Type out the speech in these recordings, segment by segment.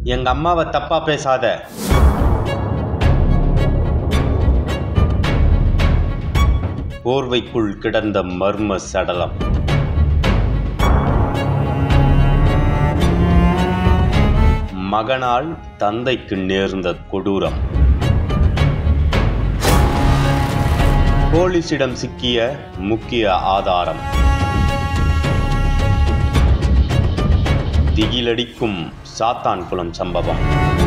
எங்க அம்மாவை தப்பா பேசாத போர்வைக்குள் கிடந்த மர்ம சடலம் மகனால் தந்தைக்கு நேர்ந்த கொடூரம் போலீசிடம் சிக்கிய முக்கிய ஆதாரம் திகிலடிக்கும் சாத்தான்குளம் சம்பவம்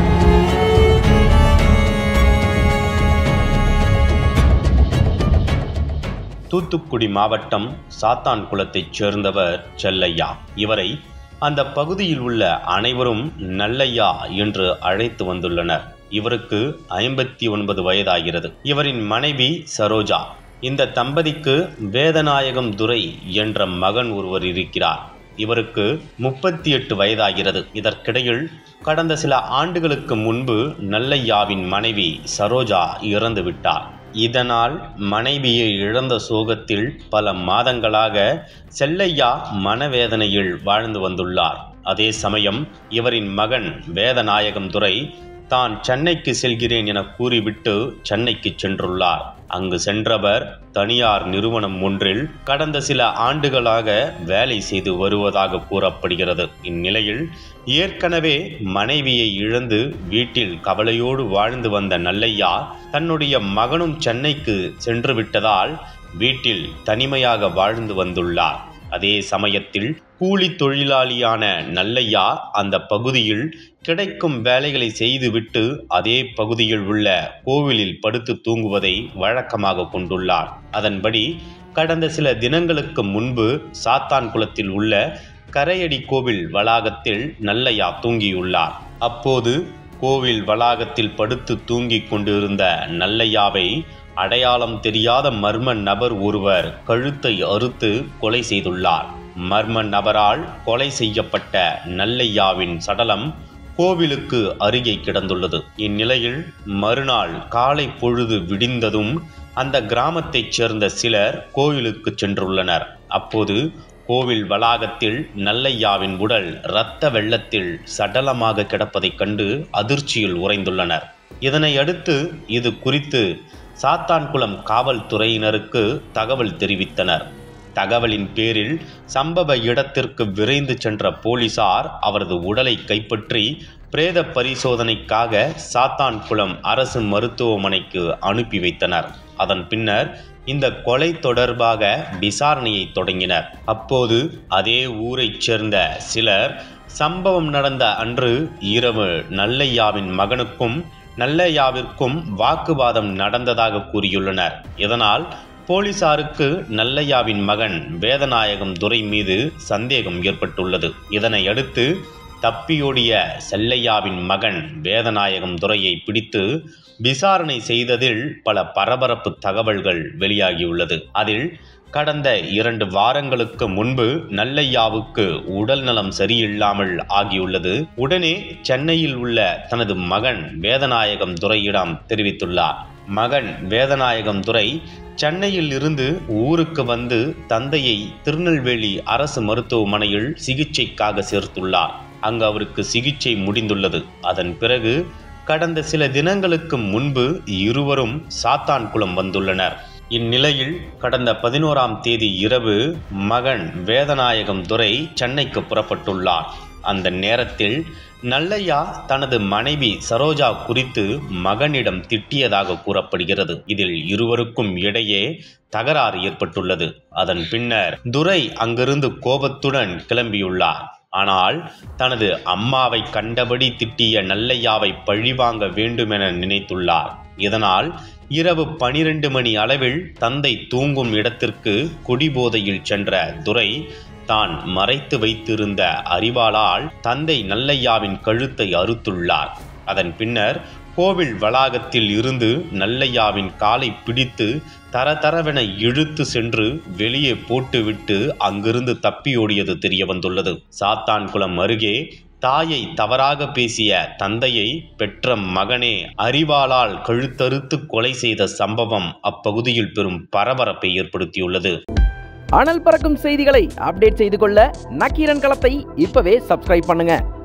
தூத்துக்குடி மாவட்டம் சாத்தான்குளத்தைச் சேர்ந்தவர் செல்லையா இவரை அந்த பகுதியில் உள்ள அனைவரும் நல்லையா என்று அழைத்து வந்துள்ளனர் இவருக்கு ஐம்பத்தி ஒன்பது வயதாகிறது இவரின் மனைவி சரோஜா இந்த தம்பதிக்கு வேதநாயகம் துரை என்ற மகன் ஒருவர் இருக்கிறார் இவருக்கு முப்பத்தி எட்டு வயதாகிறது இதற்கிடையில் கடந்த சில ஆண்டுகளுக்கு முன்பு நல்லையாவின் மனைவி சரோஜா இறந்து விட்டார் இதனால் மனைவியை இழந்த சோகத்தில் பல மாதங்களாக செல்லையா மனவேதனையில் வாழ்ந்து வந்துள்ளார் அதே சமயம் இவரின் மகன் வேதநாயகம் துரை தான் சென்னைக்கு செல்கிறேன் என கூறிவிட்டு சென்னைக்கு சென்றுள்ளார் அங்கு சென்றவர் தனியார் நிறுவனம் ஒன்றில் கடந்த சில ஆண்டுகளாக வேலை செய்து வருவதாக கூறப்படுகிறது இந்நிலையில் ஏற்கனவே மனைவியை இழந்து வீட்டில் கவலையோடு வாழ்ந்து வந்த நல்லையா தன்னுடைய மகனும் சென்னைக்கு சென்று விட்டதால் வீட்டில் தனிமையாக வாழ்ந்து வந்துள்ளார் அதே சமயத்தில் கூலி தொழிலாளியான நல்லையா அந்த பகுதியில் கிடைக்கும் வேலைகளை செய்துவிட்டு அதே பகுதியில் உள்ள கோவிலில் படுத்து தூங்குவதை வழக்கமாக கொண்டுள்ளார் அதன்படி கடந்த சில தினங்களுக்கு முன்பு சாத்தான்குளத்தில் உள்ள கரையடி கோவில் வளாகத்தில் நல்லையா தூங்கியுள்ளார் அப்போது கோவில் வளாகத்தில் படுத்து தூங்கிக் கொண்டிருந்த நல்லையாவை அடையாளம் தெரியாத மர்ம நபர் ஒருவர் கழுத்தை அறுத்து கொலை செய்துள்ளார் மர்ம நபரால் கொலை செய்யப்பட்ட நல்லையாவின் சடலம் கோவிலுக்கு அருகே கிடந்துள்ளது இந்நிலையில் மறுநாள் காலை பொழுது விடிந்ததும் அந்த கிராமத்தைச் சேர்ந்த சிலர் கோவிலுக்கு சென்றுள்ளனர் அப்போது கோவில் வளாகத்தில் நல்லையாவின் உடல் இரத்த வெள்ளத்தில் சடலமாக கிடப்பதைக் கண்டு அதிர்ச்சியில் உறைந்துள்ளனர் இதனை அடுத்து இது குறித்து சாத்தான்குளம் காவல்துறையினருக்கு தகவல் தெரிவித்தனர் தகவலின் பேரில் சம்பவ இடத்திற்கு விரைந்து சென்ற போலீசார் அவரது உடலை கைப்பற்றி பிரேத பரிசோதனைக்காக சாத்தான்குளம் அரசு மருத்துவமனைக்கு அனுப்பி வைத்தனர் அதன் பின்னர் இந்த கொலை தொடர்பாக விசாரணையை தொடங்கினர் அப்போது அதே ஊரைச் சேர்ந்த சிலர் சம்பவம் நடந்த அன்று இரவு நல்லையாவின் மகனுக்கும் நல்லையாவிற்கும் வாக்குவாதம் நடந்ததாக கூறியுள்ளனர் இதனால் போலீசாருக்கு நல்லையாவின் மகன் வேதநாயகம் துரை மீது சந்தேகம் ஏற்பட்டுள்ளது இதனை அடுத்து தப்பியோடிய செல்லையாவின் மகன் வேதநாயகம் துரையை பிடித்து விசாரணை செய்ததில் பல பரபரப்பு தகவல்கள் வெளியாகியுள்ளது அதில் கடந்த இரண்டு வாரங்களுக்கு முன்பு நல்லையாவுக்கு உடல் நலம் சரியில்லாமல் ஆகியுள்ளது உடனே சென்னையில் உள்ள தனது மகன் வேதநாயகம் துரையிடம் தெரிவித்துள்ளார் மகன் வேதநாயகம் துரை சென்னையில் இருந்து ஊருக்கு வந்து தந்தையை திருநெல்வேலி அரசு மருத்துவமனையில் சிகிச்சைக்காக சேர்த்துள்ளார் அங்கு அவருக்கு சிகிச்சை முடிந்துள்ளது அதன் பிறகு கடந்த சில தினங்களுக்கு முன்பு இருவரும் சாத்தான்குளம் வந்துள்ளனர் இந்நிலையில் கடந்த பதினோராம் தேதி இரவு மகன் வேதநாயகம் துரை சென்னைக்கு புறப்பட்டுள்ளார் அந்த நேரத்தில் நல்லையா தனது மனைவி சரோஜா குறித்து மகனிடம் திட்டியதாக கூறப்படுகிறது இதில் இருவருக்கும் இடையே தகராறு ஏற்பட்டுள்ளது அதன் பின்னர் துரை அங்கிருந்து கோபத்துடன் கிளம்பியுள்ளார் ஆனால் தனது அம்மாவை கண்டபடி திட்டிய நல்லையாவை பழிவாங்க வேண்டுமென நினைத்துள்ளார் இதனால் இரவு பனிரெண்டு மணி அளவில் தந்தை தூங்கும் இடத்திற்கு குடிபோதையில் சென்ற துரை தான் மறைத்து வைத்திருந்த அறிவாளால் தந்தை நல்லையாவின் கழுத்தை அறுத்துள்ளார் அதன் பின்னர் கோவில் வளாகத்தில் இருந்து நல்லையாவின் காலை பிடித்து தரதரவென இழுத்து சென்று வெளியே போட்டுவிட்டு அங்கிருந்து தப்பியோடியது தெரிய வந்துள்ளது சாத்தான்குளம் அருகே தாயை தவறாக பேசிய தந்தையை பெற்ற மகனே அறிவாளால் கழுத்தறுத்து கொலை செய்த சம்பவம் அப்பகுதியில் பெரும் பரபரப்பை ஏற்படுத்தியுள்ளது அனல் பறக்கும் செய்திகளை அப்டேட் செய்து கொள்ள நக்கீரன் களத்தை இப்பவே சப்ஸ்கிரைப் பண்ணுங்க